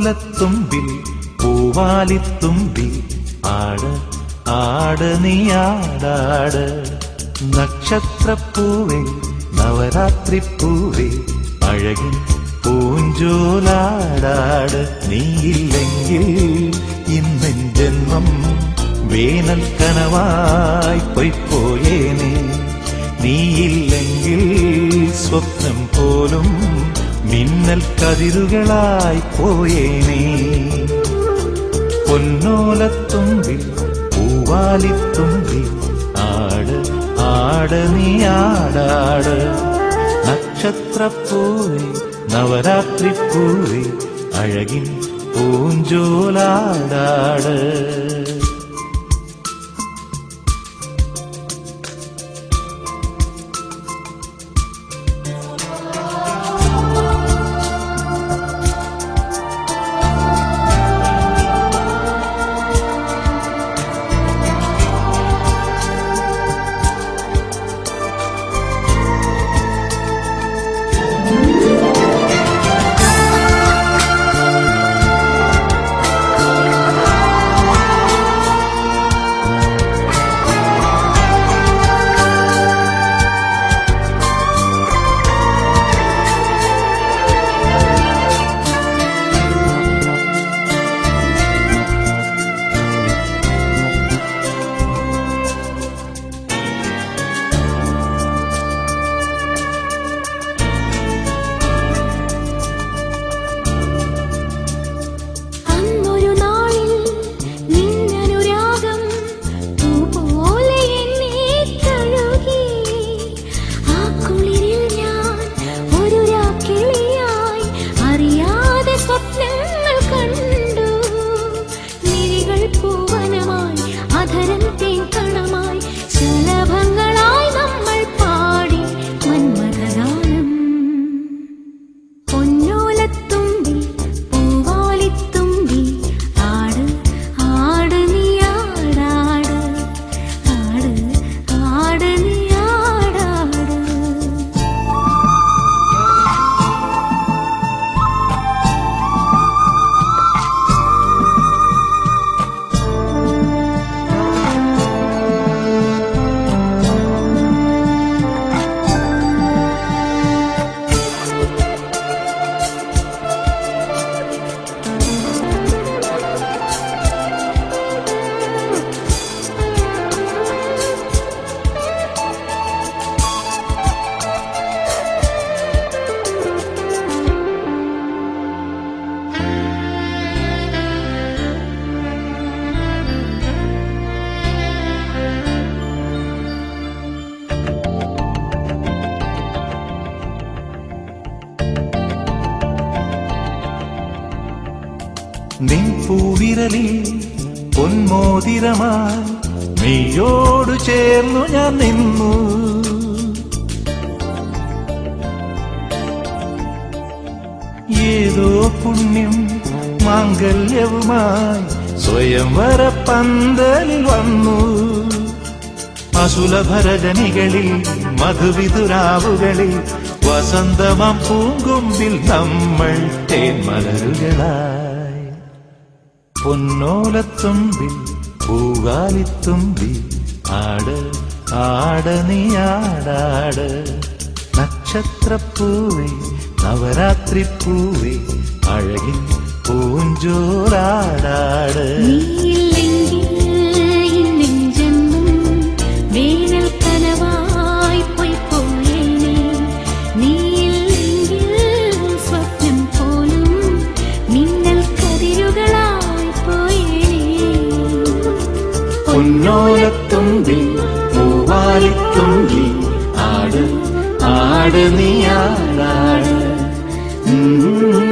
പൊന്നോലത്തുമ്പിൽ പൂവാലിത്തുമ്പി ആട് ആട് നീ ആടാട് നക്ഷത്രപ്പൂവേ നവരാത്രിപ്പൂവേ അഴകിൻ പൂഞ്ചോലാടാട് നീയില്ലെങ്കിൽ ഇന്നെൻ ജന്മം വേനൽ കനവായി പൊയ്പോയേനെ നീയില്ലെങ്കിൽ സ്വപ്നം പോലും മിന്നൽ കതിരുകളായി പോയേനേ പൊന്നോലത്തുമ്പിൽ പൂവാലിത്തുമ്പിൽ ആട് ആട് നീ ആടാട് നക്ഷത്രപ്പൂവേ നവരാത്രിപ്പൂവേ അഴകിൻ പൂഞ്ചോലാടാട് അന്നൊരു നാളിൽ നിന്നനുരാഗം പൂപോലെ എന്നെ തഴുകി ആ കുളിരിൽ ഞാൻ ഒരു രാക്കിളിയായി അറിയാതെ സ്വപ്നങ്ങൾ കണ്ടു മിഴികൾ പൂവനമായി അധരം തേങ്കണമായി ശലഭങ്ങളായി നമ്മൾ പാടി മന്മഥഗാനം പൊന്നോലത്തുമ്പി പൂവാലിത്തുമ്പി ആട് ആട് നീ ആടാട് ആട് ആട് നീ ആടാട് നിൻ പൂവിരലിൽ പൊന്മോതിരമായി നീയോടു ചേർന്നു ഞാൻ നിന്നു ഏതോ പുണ്യം മാംഗല്യവുമായി സ്വയംവര പന്തലിൽ വന്നു അസുലഭരജനികളിൽ മധുവിതുരാവുകളിൽ വസന്തമാം പൂങ്കൊമ്പിൽ നമ്മൾ തേന്മലരുകളായി പൊന്നോലത്തുമ്പിൽ പൂവാലിത്തുമ്പി ആട് ആട് നീ ആടാട് നക്ഷത്രപ്പൂവേ നവരാത്രിപ്പൂവേ അഴകിൻ പൂഞ്ചോരാടാട് നീയില്ലെങ്കിൽ ഇന്നെൻ ജന്മം വേനൽ കനവായി പൊയ്പോയേനെ നീയില്ലെങ്കിൽ സ്വപ്നം പോലും മിന്നൽ കതിരുകളായി പോയേനെ പൊന്നോലത്തുമ്പിൽ പൂവാലിത്തുമ്പി ആട് ആട് നീ ആടാട് ഉം